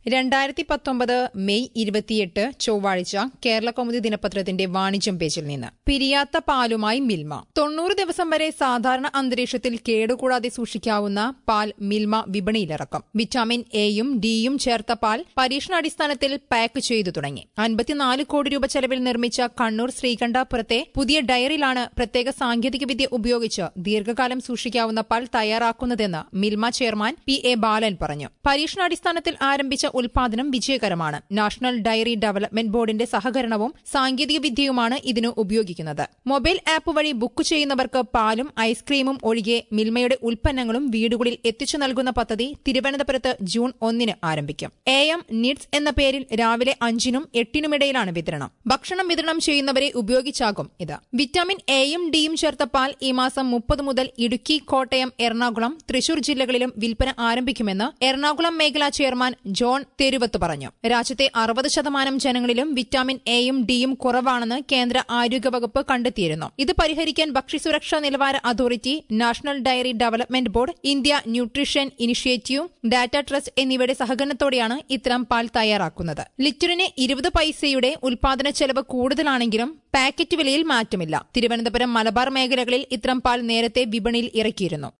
രണ്ടായിരത്തി പത്തൊമ്പത് മെയ് ഇരുപത്തിയെട്ട് ചൊവ്വാഴ്ച കേരള കൗമുദി ദിനപത്രത്തിന്റെ വാണിജ്യം പേജിൽ നിന്ന് പിരിയാത്ത പാലുമായി മിൽമ തൊണ്ണൂറ് ദിവസം വരെ സാധാരണ അന്തരീക്ഷത്തിൽ കേടുകൂടാതെ സൂക്ഷിക്കാവുന്ന പാൽ മിൽമ വിപണിയിലിറക്കും വിറ്റാമിൻ എയും ഡിയും ചേർത്ത പാൽ പരീക്ഷണാടിസ്ഥാനത്തിൽ പാക്ക് ചെയ്തു തുടങ്ങി അൻപത്തിനാല് കോടി രൂപ ചെലവിൽ നിർമ്മിച്ച കണ്ണൂർ ശ്രീകണ്ഠാപുരത്തെ പുതിയ ഡയറിയിലാണ് പ്രത്യേക സാങ്കേതികവിദ്യ ഉപയോഗിച്ച് ദീർഘകാലം സൂക്ഷിക്കാവുന്ന പാൽ തയ്യാറാക്കുന്നതെന്ന് Milma chairman P A Balan പറഞ്ഞു പരീക്ഷണാടിസ്ഥാനത്തിൽ ആരംഭിച്ച ഉൽപാദനം വിജയകരമാണ് നാഷണൽ ഡയറി ഡെവലപ്മെന്റ് ബോർഡിന്റെ സഹകരണവും സാങ്കേതികവിദ്യയുമാണ് ഇതിന് ഉപയോഗിക്കുന്നത് മൊബൈൽ ആപ്പ് വഴി ബുക്ക് ചെയ്യുന്നവർക്ക് പാലും ഐസ്ക്രീമും ഒഴികെ മിൽമയുടെ ഉൽപ്പന്നങ്ങളും വീടുകളിൽ എത്തിച്ചു നൽകുന്ന പദ്ധതി തിരുവനന്തപുരത്ത് ജൂൺ ഒന്നിന് ആരംഭിക്കും എ എം നിഡ്സ് എന്ന പേരിൽ രാവിലെ അഞ്ചിനും എട്ടിനുമിടയിലാണ് വിതരണം ഭക്ഷണം വിതരണം ചെയ്യുന്നവരെ ഉപയോഗിച്ചാകും ഇത് വിറ്റാമിൻ എയും ഡിയും ചേർത്ത പാൽ ഈ മാസം മുപ്പത് മുതൽ ഇടുക്കി കോട്ടയം എറണാകുളം തൃശൂർ ജില്ലകളിലും വിൽപ്പന ആരംഭിക്കുമെന്ന് എറണാകുളം മേഖലാ ചെയർമാൻ ജോൺ തെരുവത്ത് പറഞ്ഞു രാജ്യത്തെ അറുപത് ശതമാനം ജനങ്ങളിലും വിറ്റാമിൻ എയും ഡിയും കുറവാണെന്ന് കേന്ദ്ര ആരോഗ്യവകുപ്പ് കണ്ടെത്തിയിരുന്നു ഇത് പരിഹരിക്കാൻ ഭക്ഷ്യസുരക്ഷാ നിലവാര authority national dairy development board India nutrition initiative data trust എന്നിവയുടെ സഹകരണത്തോടെയാണ് ഇത്തരം പാൽ തയ്യാറാക്കുന്നത് ലിറ്ററിന് ഇരുപത് പൈസയുടെ ഉൽപാദന ചെലവ് കൂടുതലാണെങ്കിലും പാക്കറ്റ് വിലയിൽ മാറ്റമില്ല തിരുവനന്തപുരം മലബാർ മേഖലകളിൽ ഇത്തരം പാൽ നേരത്തെ വിപണിയിൽ ഇറക്കിയിരുന്നു